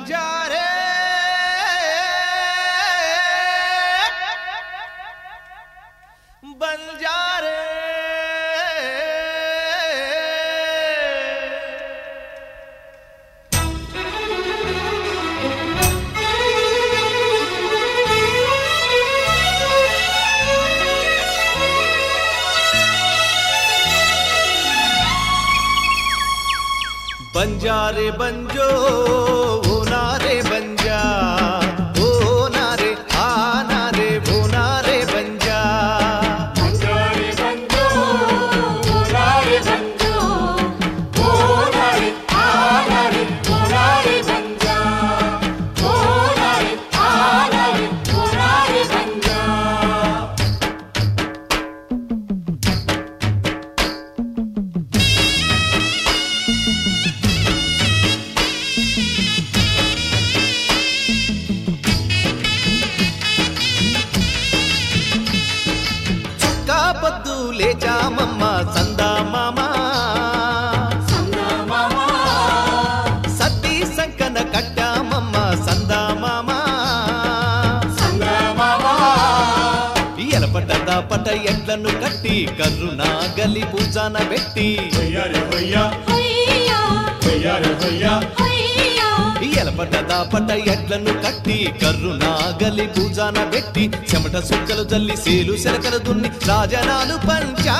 బంజారే బంజారే బంజారే బంజో ఓ నారే బంజా ఓ నారే ఆ నారే ఓ నారే బంజా బంజారే బంజో ఓలారే బంజో ఓలారే ఆలారే ఓలారే బంజా ఓలారే ఆలారే ఓలారే బంజా చుక్కా పొద్దు లేచామమ్మ సందా మామా సంగమమా సతీ సంకన కట్టామమ్మ సందా మామా సంగమమా ఎలపట దాపట ఎడ్లను కట్టి కర్రునా గలి పూజాన పెట్టి హొయ్యారే హొయ్యా హయ్యా హొయ్యారే హొయ్యా హయ్యా ఎలపట దాపట ఎడ్లను కట్టి కర్రునా గలి పూజాన పెట్టి చెమట సుక్కలు జల్లి సేలు సెలకలు దున్ని రాజనాలు పంచా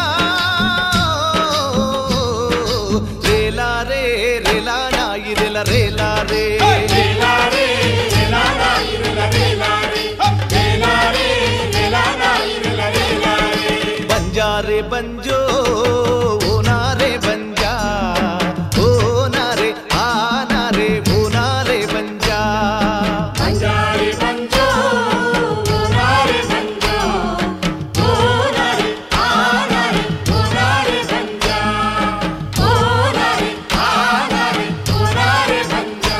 రేలా రే రేలా నాయి రెల రేలా రే రేలారే రేలారా ఇరుల రేలారే రేలారే రేలారా ఇరుల రేలారే బంజారే బంజో ఓ నారే బంజా ఓ నారే ఆ నారే ఓ నారే బంజా బంజారే బంజో ఓలారే బంజో ఓలారే ఆలారే ఓలారే బంజా ఓలారే ఆలారే ఓలారే బంజా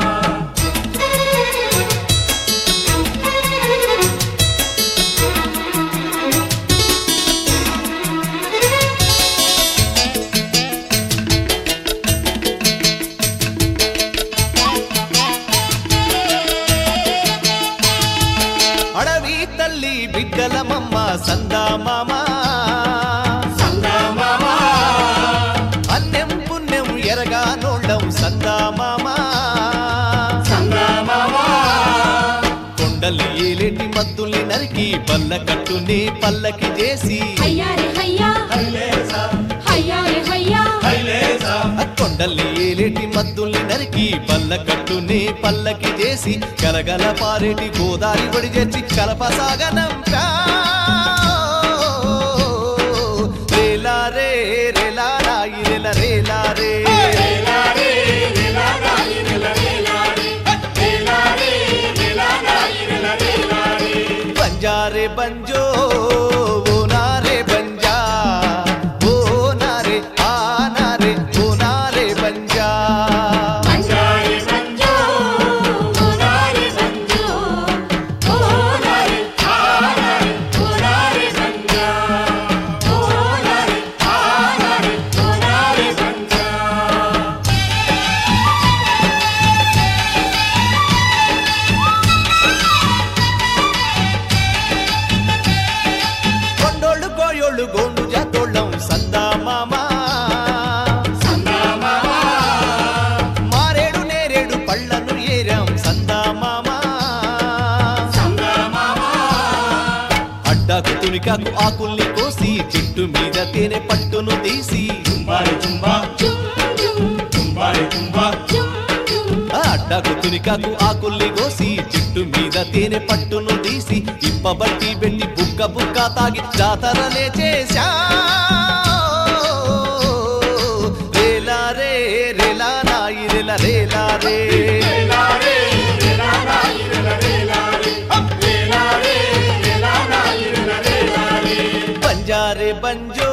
అడవి తల్లి బిడ్డలమమ్మ సందా మామా సంగమమా అన్నెం పుణ్యం ఎరగా నోళ్ళం సందా మామా సంగమమా కొండలి ఏలేటి మద్దుల్ని నరికి పల్ల కట్టుని పల్లకి చేసి హయ్యారే హయ్యా హైలేసా హయ్యారే హయ్యా హైలేసా ఆ కొండల్ని ఏలేటి మద్దుల్ని నరికి పల్ల కట్టుని పల్లకి చేసి గలగల పారేటి గోదారి ఒడి చేర్చి కలప సాగనంపా రేలా రే రేలా రాయి రెల రేలా రే రేలారే రేలారా ఇరుల రేలారే రేలారే రేలారా ఇరుల రేలారే బంజారే బంజో ఓ నారే బంజా ఓ నారే ఆ నారే ఓ నారే బంజా బంజారే బంజో ఓలారే బంజో ఓలారే ఆలారే ఓలారే బంజా ఓలారే ఆలారే ఓలారే బంజా కొండోళ్ళు కోయోళ్ళు గోండు జాతోళ్ళం సందా మామా సంగమమా మారేడు నేరేడు పళ్ళను ఏరాం సందా మామా సంగమమా అడ్డాకు తునికాకు ఆకుల్ని కోసి చెట్టు మీద తేనె పట్టును తీసి తుంబారే తుంబా జుమ్ జుమ్ తుంబారే తుంబా జుమ్ జుమ్ ఆ అడ్డాకు తునికాకు ఆకుల్ని కోసి చెట్టు మీద తేనె పట్టును తీసి ఇప్పబట్టి పెట్టి బుక్క బుక్క తాగి జాతరనే చేశా రేలా రే రేలా నాయి రెల రేలా రే రేలారే రేలారా ఇరుల రేలారే రేలారే రేలారా ఇరుల రేలారే బంజారే బంజో